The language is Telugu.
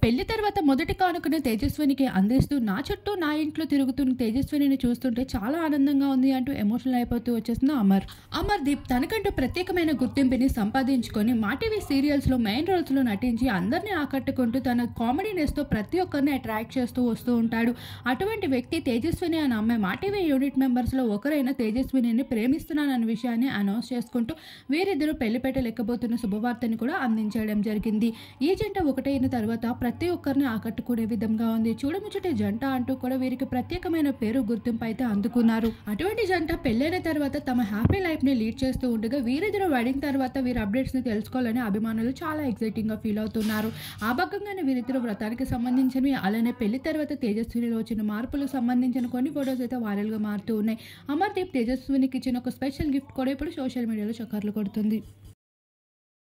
పెళ్లి తర్వాత మొదటి కానుకను తేజస్వినికి అందిస్తూ నా చుట్టూ నా ఇంట్లో తిరుగుతున్న తేజస్విని చూస్తుంటే చాలా ఆనందంగా ఉంది అంటూ ఎమోషనల్ అయిపోతూ వచ్చేసింది అమర్ అమర్ దీప్ తనకంటూ ప్రత్యేకమైన గుర్తింపుని సంపాదించుకొని మా టీవీ సీరియల్స్ లో మెయిన్ రోల్స్ లో నటించి అందరినీ ఆకట్టుకుంటూ తన కామెడీనెస్ తో ప్రతి ఒక్కరిని అట్రాక్ట్ చేస్తూ వస్తూ ఉంటాడు అటువంటి వ్యక్తి తేజస్విని అనే అమ్మాయి మా టీవీ యూనిట్ మెంబర్స్ లో ఒకరైన తేజస్విని ప్రేమిస్తున్నానన్న విషయాన్ని అనౌన్స్ చేసుకుంటూ వీరిద్దరూ పెళ్లిపేట లెక్కబోతున్న శుభవార్తని కూడా అందించడం జరిగింది ఈ జంట ఒకటైన తర్వాత ప్రతి ఒక్కరిని ఆకట్టుకునే విధంగా ఉంది చూడముచ్చటే జంట అంటూ కూడా వీరికి ప్రత్యేకమైన పేరు గుర్తింపు అయితే అందుకున్నారు అటువంటి జంట పెళ్ళైన తర్వాత తమ హ్యాపీ లైఫ్ ని లీడ్ చేస్తూ ఉండగా వీరిద్దరు వెడ్డింగ్ తర్వాత వీరి అప్డేట్స్ ని తెలుసుకోవాలని అభిమానులు చాలా ఎక్సైటింగ్ గా ఫీల్ అవుతున్నారు ఆ భాగంగానే వీరిద్దరు వ్రతానికి సంబంధించినవి అలానే పెళ్లి తర్వాత తేజస్వినిలో వచ్చిన మార్పులకు సంబంధించిన కొన్ని ఫొటోస్ అయితే వైరల్ గా మారుతూ ఉన్నాయి అమర్దీప్ తేజస్వినికి ఇచ్చిన ఒక స్పెషల్ గిఫ్ట్ కూడా ఇప్పుడు సోషల్ మీడియాలో చక్కర్లు కొడుతుంది